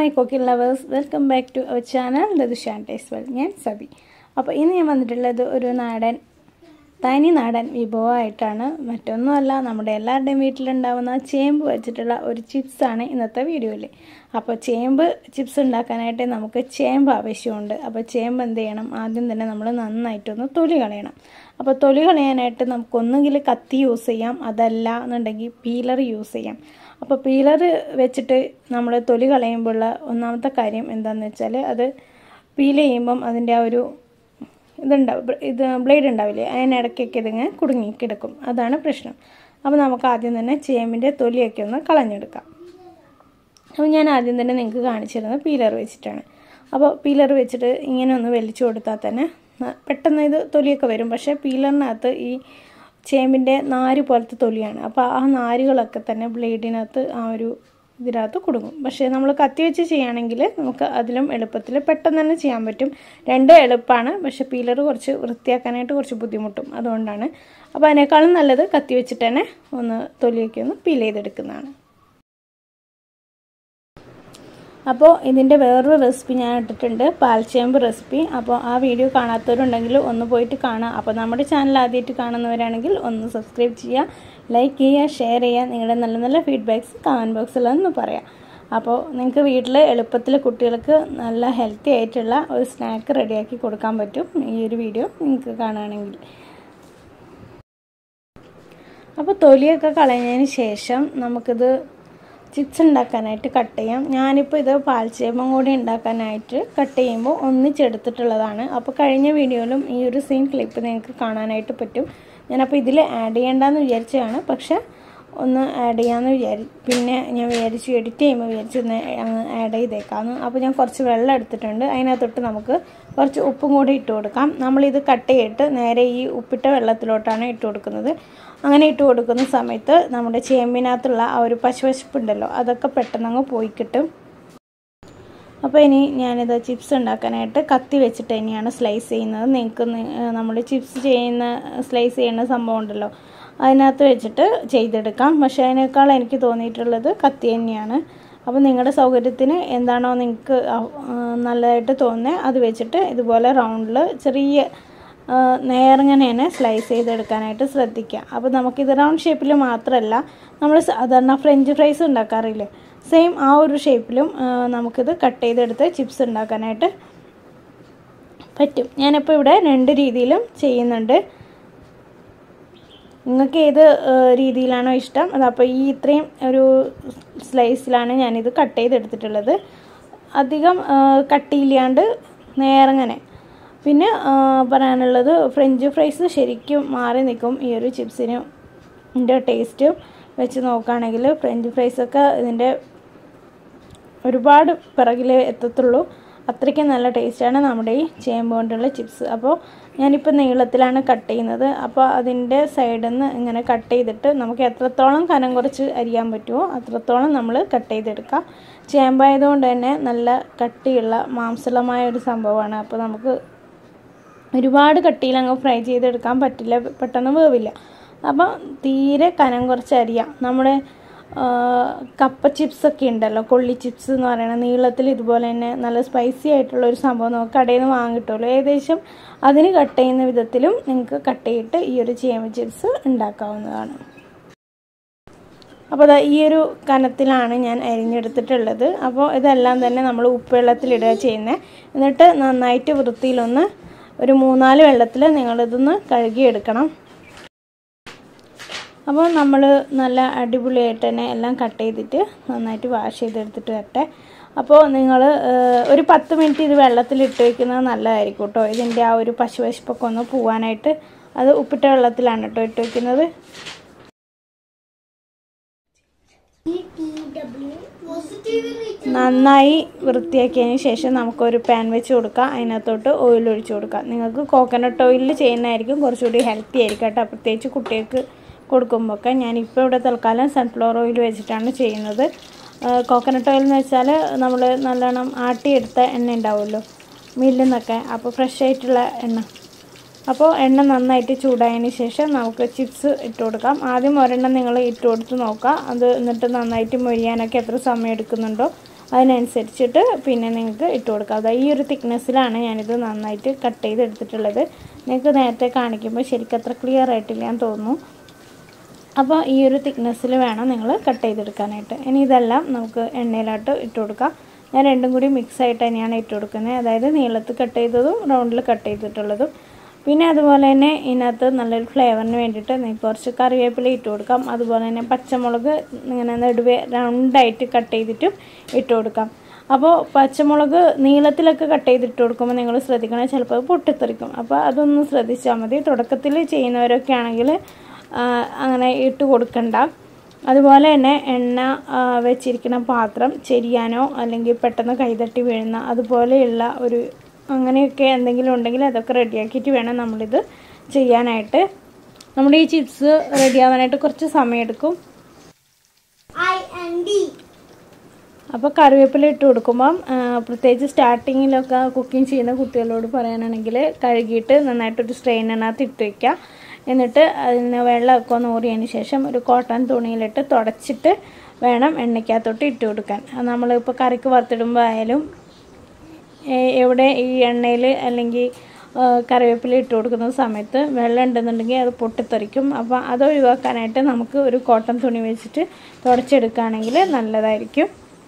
my cooking lovers welcome back to our channel Lathushan taste well ഞാൻ സബി അപ്പോൾ ഇന്ന് ഞാൻ വന്നിട്ടുള്ളത് ഒരു നാടൻ തനി നാടൻ വിഭവമായിട്ടാണ് മറ്റൊന്നുമല്ല നമ്മുടെ എല്ലാവരുടെയും വീട്ടിലുണ്ടാവുന്ന ചേമ്പ് വെച്ചിട്ടുള്ള ഒരു ചിപ്സാണ് ഇന്നത്തെ വീഡിയോയിൽ അപ്പോൾ ചേമ്പ് ചിപ്സ് ഉണ്ടാക്കാനായിട്ട് നമുക്ക് ചേമ്പ് ആവശ്യമുണ്ട് അപ്പോൾ ചേമ്പ് എന്ത് ചെയ്യണം ആദ്യം തന്നെ നമ്മൾ നന്നായിട്ടൊന്ന് തൊലി കളയണം അപ്പോൾ തൊലി കളയാനായിട്ട് നമുക്കൊന്നുകിൽ കത്തി യൂസ് ചെയ്യാം അതല്ല എന്നുണ്ടെങ്കിൽ പീലർ യൂസ് ചെയ്യാം അപ്പോൾ പീലർ വെച്ചിട്ട് നമ്മൾ തൊലി കളയുമ്പോഴുള്ള ഒന്നാമത്തെ കാര്യം എന്താണെന്ന് വെച്ചാൽ അത് പീൽ ചെയ്യുമ്പം അതിൻ്റെ ആ ഒരു ഇതുണ്ടാവും ഇത് ബ്ലേഡ് ഉണ്ടാവില്ലേ അതിനിടയ്ക്കൊക്കെ ഇതിങ്ങനെ കുടുങ്ങി കിടക്കും അതാണ് പ്രശ്നം അപ്പോൾ നമുക്ക് ആദ്യം തന്നെ ചേമ്പിൻ്റെ തൊലിയൊക്കെ ഒന്ന് കളഞ്ഞെടുക്കാം അപ്പോൾ ഞാൻ ആദ്യം തന്നെ നിങ്ങൾക്ക് കാണിച്ചിരുന്നത് പീലർ വെച്ചിട്ടാണ് അപ്പോൾ പീലർ വെച്ചിട്ട് ഇങ്ങനെ ഒന്ന് വലിച്ചു കൊടുത്താൽ തന്നെ പെട്ടെന്ന് ഇത് തൊലിയൊക്കെ വരും പക്ഷേ പീലറിനകത്ത് ഈ ചേമ്പിൻ്റെ നാര് പോലത്തെ തൊലിയാണ് അപ്പോൾ ആ നാരുകളൊക്കെ തന്നെ ബ്ലേഡിനകത്ത് ആ ഒരു ഇതിനകത്ത് കൊടുക്കും പക്ഷേ നമ്മൾ കത്തി വെച്ച് ചെയ്യുകയാണെങ്കിൽ നമുക്ക് അതിലും എളുപ്പത്തിൽ പെട്ടെന്ന് തന്നെ ചെയ്യാൻ പറ്റും രണ്ടും എളുപ്പമാണ് പക്ഷേ പീലർ കുറച്ച് വൃത്തിയാക്കാനായിട്ട് കുറച്ച് ബുദ്ധിമുട്ടും അതുകൊണ്ടാണ് അപ്പോൾ അതിനേക്കാളും നല്ലത് കത്തി വെച്ചിട്ട് തന്നെ ഒന്ന് തൊലിയൊക്കെ ഒന്ന് പീൽ ചെയ്തെടുക്കുന്നതാണ് അപ്പോൾ ഇതിൻ്റെ വേറൊരു റെസിപ്പി ഞാൻ ഇട്ടിട്ടുണ്ട് പാൽച്ചേമ്പ് റെസിപ്പി അപ്പോൾ ആ വീഡിയോ കാണാത്തവരുണ്ടെങ്കിൽ ഒന്ന് പോയിട്ട് കാണാം അപ്പോൾ നമ്മുടെ ചാനൽ ആദ്യമായിട്ട് കാണുന്നവരാണെങ്കിൽ ഒന്ന് സബ്സ്ക്രൈബ് ചെയ്യുക ലൈക്ക് ചെയ്യുക ഷെയർ ചെയ്യുക നിങ്ങളുടെ നല്ല നല്ല ഫീഡ്ബാക്ക്സ് കമൻറ്റ് ബോക്സിൽ ഒന്ന് പറയാം അപ്പോൾ നിങ്ങൾക്ക് വീട്ടിൽ എളുപ്പത്തിൽ കുട്ടികൾക്ക് നല്ല ഹെൽത്തി ആയിട്ടുള്ള ഒരു സ്നാക്ക് റെഡിയാക്കി കൊടുക്കാൻ പറ്റും ഈ ഒരു വീഡിയോ നിങ്ങൾക്ക് കാണുകയാണെങ്കിൽ അപ്പോൾ തൊലിയൊക്കെ കളഞ്ഞതിന് ശേഷം നമുക്കിത് ചിപ്സ് ഉണ്ടാക്കാനായിട്ട് കട്ട് ചെയ്യാം ഞാനിപ്പോൾ ഇത് പാൽച്ചേമ്പം കൂടി ഉണ്ടാക്കാനായിട്ട് കട്ട് ചെയ്യുമ്പോൾ ഒന്നിച്ചെടുത്തിട്ടുള്ളതാണ് അപ്പോൾ കഴിഞ്ഞ വീഡിയോയിലും ഈ ഒരു സെയിം ക്ലിപ്പ് നിങ്ങൾക്ക് കാണാനായിട്ട് പറ്റും ഞാനപ്പോൾ ഇതിൽ ആഡ് ചെയ്യേണ്ടെന്ന് വിചാരിച്ചതാണ് പക്ഷേ ഒന്ന് ആഡ് ചെയ്യാമെന്ന് വിചാരി പിന്നെ ഞാൻ വിചാരിച്ചു എഡിറ്റ് ചെയ്യുമ്പോൾ വിചാരിച്ചു ഒന്ന് ആഡ് ചെയ്തേക്കാമെന്ന് അപ്പോൾ ഞാൻ കുറച്ച് വെള്ളം എടുത്തിട്ടുണ്ട് അതിനകത്തൊട്ട് നമുക്ക് കുറച്ച് ഉപ്പും കൂടി ഇട്ട് കൊടുക്കാം നമ്മളിത് കട്ട് ചെയ്തിട്ട് നേരെ ഈ ഉപ്പിട്ട വെള്ളത്തിലോട്ടാണ് ഇട്ട് കൊടുക്കുന്നത് അങ്ങനെ ഇട്ട് കൊടുക്കുന്ന സമയത്ത് നമ്മുടെ ചേമ്പിനകത്തുള്ള ആ ഒരു പശുപശപ്പുണ്ടല്ലോ അതൊക്കെ പെട്ടെന്ന് അങ്ങ് പോയി കിട്ടും അപ്പോൾ ഇനി ഞാനിത് ചിപ്സ് ഉണ്ടാക്കാനായിട്ട് കത്തി വെച്ചിട്ട് തന്നെയാണ് സ്ലൈസ് ചെയ്യുന്നത് നിങ്ങൾക്ക് നമ്മൾ ചിപ്സ് ചെയ്യുന്ന സ്ലൈസ് ചെയ്യുന്ന സംഭവം ഉണ്ടല്ലോ അതിനകത്ത് വെച്ചിട്ട് ചെയ്തെടുക്കാം പക്ഷേ അതിനേക്കാൾ എനിക്ക് തോന്നിയിട്ടുള്ളത് കത്തി തന്നെയാണ് അപ്പോൾ നിങ്ങളുടെ സൗകര്യത്തിന് എന്താണോ നിങ്ങൾക്ക് നല്ലതായിട്ട് തോന്നുന്നത് അത് വെച്ചിട്ട് ഇതുപോലെ റൗണ്ടിൽ ചെറിയ നേർങ്ങനെ തന്നെ സ്ലൈസ് ചെയ്തെടുക്കാനായിട്ട് ശ്രദ്ധിക്കുക അപ്പോൾ നമുക്കിത് റൗണ്ട് ഷേപ്പിൽ മാത്രമല്ല നമ്മൾ സാധാരണ ഫ്രഞ്ച് ഫ്രൈസ് ഉണ്ടാക്കാറില്ലേ സെയിം ആ ഒരു ഷേപ്പിലും നമുക്കിത് കട്ട് ചെയ്തെടുത്ത് ചിപ്സ് ഉണ്ടാക്കാനായിട്ട് പറ്റും ഞാനിപ്പോൾ ഇവിടെ രണ്ട് രീതിയിലും ചെയ്യുന്നുണ്ട് നിങ്ങൾക്ക് ഏത് രീതിയിലാണോ ഇഷ്ടം അതപ്പോൾ ഈ ഇത്രയും ഒരു സ്ലൈസിലാണ് ഞാനിത് കട്ട് ചെയ്തെടുത്തിട്ടുള്ളത് അധികം കട്ടിയില്ലാണ്ട് നേരങ്ങനെ പിന്നെ പറയാനുള്ളത് ഫ്രഞ്ച് ഫ്രൈസ് ശരിക്കും മാറി നിൽക്കും ഈ ഒരു ചിപ്സിന് ഇതിൻ്റെ ടേസ്റ്റ് വെച്ച് നോക്കുകയാണെങ്കിൽ ഫ്രഞ്ച് ഫ്രൈസൊക്കെ ഇതിൻ്റെ ഒരുപാട് പിറകിലേ എത്തത്തുള്ളൂ അത്രയ്ക്കും നല്ല ടേസ്റ്റാണ് നമ്മുടെ ഈ ചേമ്പ് കൊണ്ടുള്ള ചിപ്സ് അപ്പോൾ ഞാനിപ്പോൾ നീളത്തിലാണ് കട്ട് ചെയ്യുന്നത് അപ്പോൾ അതിൻ്റെ സൈഡിൽ നിന്ന് ഇങ്ങനെ കട്ട് ചെയ്തിട്ട് നമുക്ക് എത്രത്തോളം കനം കുറച്ച് അരിയാൻ പറ്റുമോ അത്രത്തോളം നമ്മൾ കട്ട് ചെയ്തെടുക്കാം ചേമ്പായതുകൊണ്ട് തന്നെ നല്ല കട്ടിയുള്ള മാംസളമായ ഒരു സംഭവമാണ് അപ്പോൾ നമുക്ക് ഒരുപാട് കട്ടിയിൽ അങ്ങ് ഫ്രൈ ചെയ്തെടുക്കാൻ പറ്റില്ല പെട്ടെന്ന് വേവില്ല അപ്പം തീരെ കനം കുറച്ച് അരിയാം നമ്മുടെ കപ്പ ചിപ്സ് ഒക്കെ ഉണ്ടല്ലോ കൊള്ളി ചിപ്സ് എന്ന് പറയുന്നത് നീളത്തിൽ ഇതുപോലെ തന്നെ നല്ല സ്പൈസി ആയിട്ടുള്ള ഒരു സംഭവം നമുക്ക് കടയിൽ നിന്ന് വാങ്ങിട്ടുള്ളൂ ഏകദേശം അതിന് കട്ട് ചെയ്യുന്ന വിധത്തിലും നിങ്ങൾക്ക് കട്ട് ചെയ്തിട്ട് ഈ ഒരു ചേമ്പ് ചിപ്സ് ഉണ്ടാക്കാവുന്നതാണ് അപ്പോൾ ഈ ഒരു കനത്തിലാണ് ഞാൻ അരിഞ്ഞെടുത്തിട്ടുള്ളത് അപ്പോൾ ഇതെല്ലാം തന്നെ നമ്മൾ ഉപ്പുവെള്ളത്തിലിടുക ചെയ്യുന്നത് എന്നിട്ട് നന്നായിട്ട് വൃത്തിയിലൊന്ന് ഒരു മൂന്നാല് വെള്ളത്തിൽ നിങ്ങളിതൊന്ന് കഴുകിയെടുക്കണം അപ്പോൾ നമ്മൾ നല്ല അടിപൊളിയായിട്ട് തന്നെ എല്ലാം കട്ട് ചെയ്തിട്ട് നന്നായിട്ട് വാഷ് ചെയ്തെടുത്തിട്ട് വരട്ടെ അപ്പോൾ നിങ്ങൾ ഒരു പത്ത് മിനിറ്റ് ഇത് വെള്ളത്തിലിട്ട് വയ്ക്കുന്നത് നല്ലതായിരിക്കും കേട്ടോ ഇതിൻ്റെ ആ ഒരു പശുപശപ്പൊക്കെ ഒന്ന് പോവാനായിട്ട് അത് ഉപ്പിട്ട വെള്ളത്തിലാണ് കേട്ടോ ഇട്ട് വയ്ക്കുന്നത് നന്നായി വൃത്തിയാക്കിയതിന് ശേഷം നമുക്കൊരു പാൻ വെച്ച് കൊടുക്കാം അതിനകത്തോട്ട് ഓയിൽ ഒഴിച്ച് കൊടുക്കാം നിങ്ങൾക്ക് കോക്കനട്ട് ഓയിലിൽ ചെയ്യുന്നതായിരിക്കും കുറച്ചുകൂടി ഹെൽത്തി ആയിരിക്കും കേട്ടോ പ്രത്യേകിച്ച് കുട്ടികൾക്ക് കൊടുക്കുമ്പോഴൊക്കെ ഞാനിപ്പോൾ ഇവിടെ തൽക്കാലം സൺഫ്ലവർ ഓയിൽ വെച്ചിട്ടാണ് ചെയ്യുന്നത് കോക്കനട്ട് ഓയിൽ എന്ന് വെച്ചാൽ നമ്മൾ നല്ലോണം ആട്ടിയെടുത്ത എണ്ണ ഉണ്ടാവുമല്ലോ മില്ലിൽ നിന്നൊക്കെ അപ്പോൾ ഫ്രഷ് ആയിട്ടുള്ള എണ്ണ അപ്പോൾ എണ്ണ നന്നായിട്ട് ചൂടായതിന് ശേഷം നമുക്ക് ചിപ്സ് ഇട്ട് കൊടുക്കാം ആദ്യം ഒരെണ്ണം നിങ്ങൾ ഇട്ട് കൊടുത്ത് നോക്കാം അത് എന്നിട്ട് നന്നായിട്ട് മൊരിയാനൊക്കെ എത്ര സമയം എടുക്കുന്നുണ്ടോ അതിനനുസരിച്ചിട്ട് പിന്നെ നിങ്ങൾക്ക് ഇട്ട് കൊടുക്കാം അതായത് ഈ ഒരു തിക്നെസ്സിലാണ് ഞാനിത് നന്നായിട്ട് കട്ട് ചെയ്തെടുത്തിട്ടുള്ളത് നിങ്ങൾക്ക് നേരത്തെ കാണിക്കുമ്പോൾ ശരിക്കും അത്ര ക്ലിയർ ആയിട്ടില്ല എന്ന് തോന്നുന്നു അപ്പോൾ ഈ ഒരു തിക്നെസ്സിൽ വേണം നിങ്ങൾ കട്ട് ചെയ്തെടുക്കാനായിട്ട് ഇനി ഇതെല്ലാം നമുക്ക് എണ്ണയിലോട്ട് ഇട്ട് കൊടുക്കാം ഞാൻ രണ്ടും കൂടി മിക്സ് ആയിട്ട് തന്നെയാണ് ഇട്ട് കൊടുക്കുന്നത് അതായത് നീളത്തിൽ കട്ട് ചെയ്തതും റൗണ്ടിൽ കട്ട് ചെയ്തിട്ടുള്ളതും പിന്നെ അതുപോലെ തന്നെ ഇതിനകത്ത് നല്ലൊരു ഫ്ലേവറിന് വേണ്ടിയിട്ട് നിങ്ങൾക്ക് കുറച്ച് കറിവേപ്പില ഇട്ട് കൊടുക്കാം അതുപോലെ തന്നെ പച്ചമുളക് ഇങ്ങനെ നടുവേ റൗണ്ടായിട്ട് കട്ട് ചെയ്തിട്ടും ഇട്ട് കൊടുക്കാം അപ്പോൾ പച്ചമുളക് നീളത്തിലൊക്കെ കട്ട് ചെയ്തിട്ട് കൊടുക്കുമ്പോൾ നിങ്ങൾ ശ്രദ്ധിക്കണം ചിലപ്പോൾ അത് പൊട്ടിത്തെറിക്കും അപ്പോൾ അതൊന്ന് ശ്രദ്ധിച്ചാൽ മതി തുടക്കത്തിൽ ചെയ്യുന്നവരൊക്കെ ആണെങ്കിൽ അങ്ങനെ ഇട്ട് കൊടുക്കണ്ട അതുപോലെ തന്നെ എണ്ണ വെച്ചിരിക്കുന്ന പാത്രം ചെരിയാനോ അല്ലെങ്കിൽ പെട്ടെന്ന് കൈതട്ടി വീഴുന്ന അതുപോലെയുള്ള ഒരു അങ്ങനെയൊക്കെ എന്തെങ്കിലും ഉണ്ടെങ്കിൽ അതൊക്കെ റെഡിയാക്കിയിട്ട് വേണം നമ്മളിത് ചെയ്യാനായിട്ട് നമ്മുടെ ഈ ചിപ്സ് റെഡിയാവാനായിട്ട് കുറച്ച് സമയമെടുക്കും അപ്പോൾ കറിവേപ്പില ഇട്ട് കൊടുക്കുമ്പം പ്രത്യേകിച്ച് സ്റ്റാർട്ടിങ്ങിലൊക്കെ കുക്കിംഗ് ചെയ്യുന്ന കുട്ടികളോട് പറയാനാണെങ്കിൽ കഴുകിയിട്ട് നന്നായിട്ടൊരു സ്ട്രെയിനകത്ത് ഇട്ട് വയ്ക്കുക എന്നിട്ട് അതിന് വെള്ളമൊക്കെ ഒന്ന് ഊറിയതിന് ശേഷം ഒരു കോട്ടൺ തുണിയിലിട്ട് തുടച്ചിട്ട് വേണം എണ്ണയ്ക്കകത്തോട്ട് ഇട്ട് കൊടുക്കാൻ നമ്മളിപ്പോൾ കറിക്ക് വറുത്തിടുമ്പോൾ ആയാലും എവിടെ ഈ എണ്ണയിൽ അല്ലെങ്കിൽ കറിവേപ്പില ഇട്ട് കൊടുക്കുന്ന സമയത്ത് വെള്ളം ഉണ്ടെന്നുണ്ടെങ്കിൽ അത് പൊട്ടിത്തെറിക്കും അപ്പോൾ അത് ഒഴിവാക്കാനായിട്ട് നമുക്ക് ഒരു കോട്ടൺ തുണി വെച്ചിട്ട് തുടച്ചെടുക്കുകയാണെങ്കിൽ നല്ലതായിരിക്കും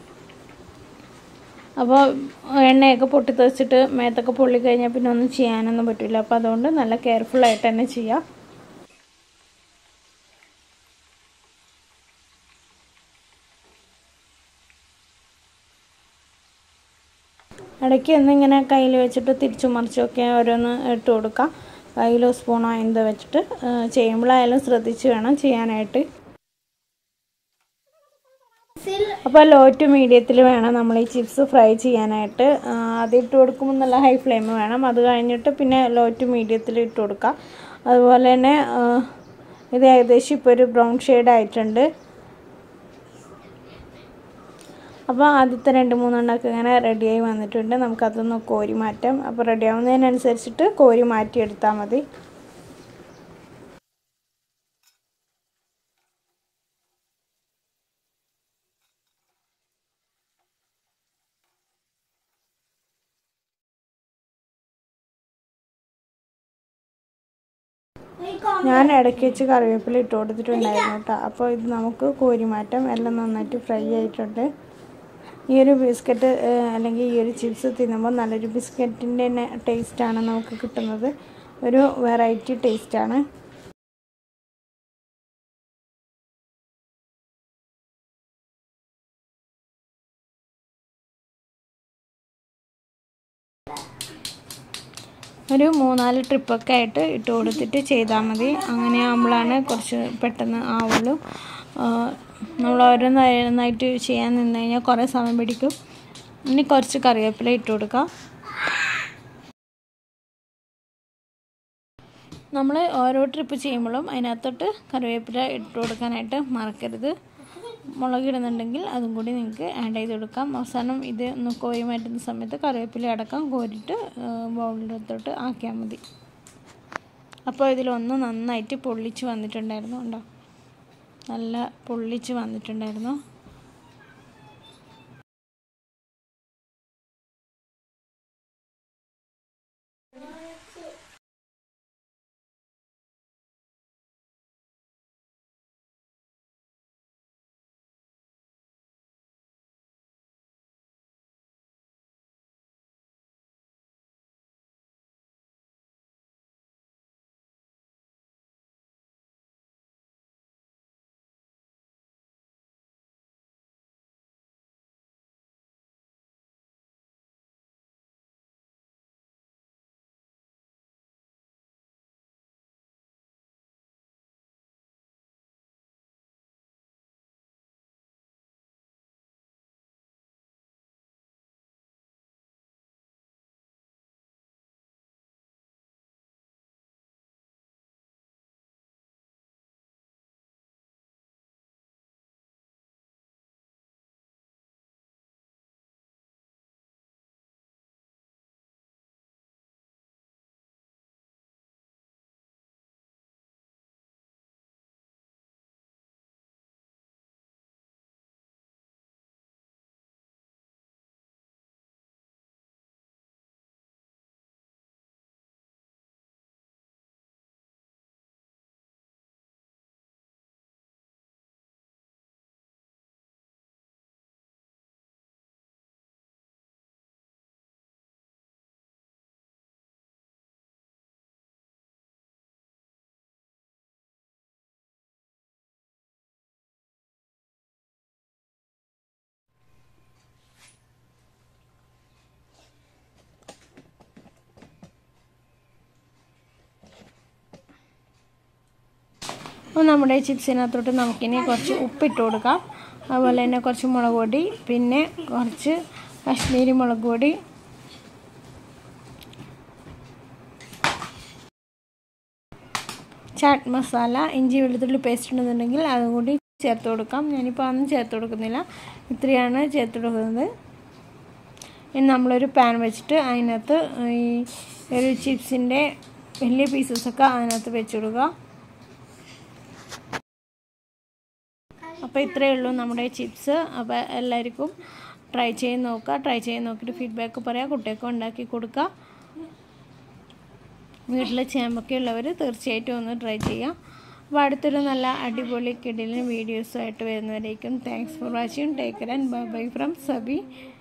അപ്പോൾ എണ്ണയൊക്കെ പൊട്ടിത്തെറിച്ചിട്ട് മേത്തൊക്കെ പൊള്ളി കഴിഞ്ഞാൽ പിന്നെ ഒന്നും ചെയ്യാനൊന്നും പറ്റില്ല അപ്പോൾ അതുകൊണ്ട് നല്ല കെയർഫുള്ളായിട്ട് തന്നെ ചെയ്യാം ഇടയ്ക്ക് എന്നിങ്ങനെ കയ്യിൽ വെച്ചിട്ട് തിരിച്ചു മറിച്ചൊക്കെ ഓരോന്ന് ഇട്ട് കൊടുക്കാം കയ്യിലോ സ്പൂണോ എന്ത് വെച്ചിട്ട് ചെയ്യുമ്പോഴായാലും ശ്രദ്ധിച്ച് വേണം ചെയ്യാനായിട്ട് അപ്പോൾ ലോ ടു മീഡിയത്തിൽ വേണം നമ്മൾ ഈ ചിപ്സ് ഫ്രൈ ചെയ്യാനായിട്ട് ആദ്യം ഇട്ട് കൊടുക്കുമ്പോൾ നല്ല ഹൈ ഫ്ലെയിം വേണം അത് കഴിഞ്ഞിട്ട് പിന്നെ ലോ ടു മീഡിയത്തിൽ ഇട്ട് കൊടുക്കുക അതുപോലെ തന്നെ ഇത് ഏകദേശം ഇപ്പോൾ ഒരു ബ്രൗൺ ഷെയ്ഡ് ആയിട്ടുണ്ട് അപ്പോൾ ആദ്യത്തെ രണ്ട് മൂന്നെണ്ണമൊക്കെ ഇങ്ങനെ റെഡിയായി വന്നിട്ടുണ്ട് നമുക്കതൊന്ന് കോരി മാറ്റാം അപ്പോൾ റെഡി ആവുന്നതിനനുസരിച്ചിട്ട് കോരി മാറ്റിയെടുത്താൽ മതി ഞാൻ ഇടയ്ക്ക് വെച്ച് കറിവേപ്പില ഇട്ട് കൊടുത്തിട്ടുണ്ടായിരുന്നു കേട്ടോ അപ്പോൾ ഇത് നമുക്ക് കോരി മാറ്റാം എല്ലാം നന്നായിട്ട് ഫ്രൈ ആയിട്ടുണ്ട് ഈ ഒരു ബിസ്ക്കറ്റ് അല്ലെങ്കിൽ ഈ ഒരു ചിപ്സ് തിന്നുമ്പോൾ നല്ലൊരു ബിസ്ക്കറ്റിൻ്റെ തന്നെ ടേസ്റ്റാണ് നമുക്ക് കിട്ടുന്നത് ഒരു വെറൈറ്റി ടേസ്റ്റാണ് ഒരു മൂന്നാല് ട്രിപ്പൊക്കെ ആയിട്ട് ഇട്ട് കൊടുത്തിട്ട് ചെയ്താൽ മതി അങ്ങനെ ആകുമ്പോഴാണ് കുറച്ച് പെട്ടെന്ന് ആവുള്ളൂ നമ്മൾ ഓരോന്നായിട്ട് ചെയ്യാൻ നിന്ന് കഴിഞ്ഞാൽ കുറേ സമയം പിടിക്കും ഇനി കുറച്ച് കറിവേപ്പില ഇട്ട് കൊടുക്കാം നമ്മൾ ഓരോ ട്രിപ്പ് ചെയ്യുമ്പോഴും അതിനകത്തോട്ട് കറിവേപ്പില ഇട്ട് കൊടുക്കാനായിട്ട് മറക്കരുത് മുളകിടുന്നുണ്ടെങ്കിൽ അതും കൂടി നിങ്ങൾക്ക് ആഡ് ചെയ്ത് കൊടുക്കാം അവസാനം ഇത് ഒന്ന് കോരി മാറ്റുന്ന സമയത്ത് കറിവേപ്പില അടക്കം കോരിയിട്ട് ബൗളിനകത്തോട്ട് ആക്കിയാൽ മതി അപ്പോൾ ഇതിലൊന്ന് നന്നായിട്ട് പൊള്ളിച്ച് വന്നിട്ടുണ്ടായിരുന്നു ഉണ്ടോ നല്ല പൊള്ളിച്ച് വന്നിട്ടുണ്ടായിരുന്നു അപ്പോൾ നമ്മുടെ ചിപ്സിനകത്തോട്ട് നമുക്കിനി കുറച്ച് ഉപ്പിട്ട് കൊടുക്കാം അതുപോലെ തന്നെ കുറച്ച് മുളക് പൊടി പിന്നെ കുറച്ച് കാശ്മീരി മുളക് പൊടി ചാറ്റ് മസാല ഇഞ്ചി വെളുത്തുള്ളി പേസ്റ്റ് ഉണ്ടെന്നുണ്ടെങ്കിൽ അതും കൂടി ചേർത്ത് കൊടുക്കാം ഞാനിപ്പോൾ അതൊന്നും ചേർത്ത് കൊടുക്കുന്നില്ല ഇത്രയാണ് ചേർത്ത് കൊടുക്കുന്നത് ഇനി നമ്മളൊരു പാൻ വെച്ചിട്ട് അതിനകത്ത് ഈ ഒരു ചിപ്സിൻ്റെ വലിയ പീസസൊക്കെ അതിനകത്ത് വെച്ച് കൊടുക്കുക അപ്പോൾ ഇത്രയേ ഉള്ളൂ നമ്മുടെ ചിപ്സ് അപ്പോൾ എല്ലാവർക്കും ട്രൈ ചെയ്ത് നോക്കുക ട്രൈ ചെയ്ത് നോക്കിയിട്ട് ഫീഡ്ബാക്ക് പറയാം കുട്ടികൾക്ക് ഉണ്ടാക്കി കൊടുക്കുക വീട്ടിൽ ചേമ്പൊക്കെ ഉള്ളവർ തീർച്ചയായിട്ടും ഒന്ന് ട്രൈ ചെയ്യാം അപ്പോൾ അടുത്തൊരു നല്ല അടിപൊളി കിടിലും വീഡിയോസുമായിട്ട് വരുന്നവരേക്കും thanks for watching take and bye bye from സബി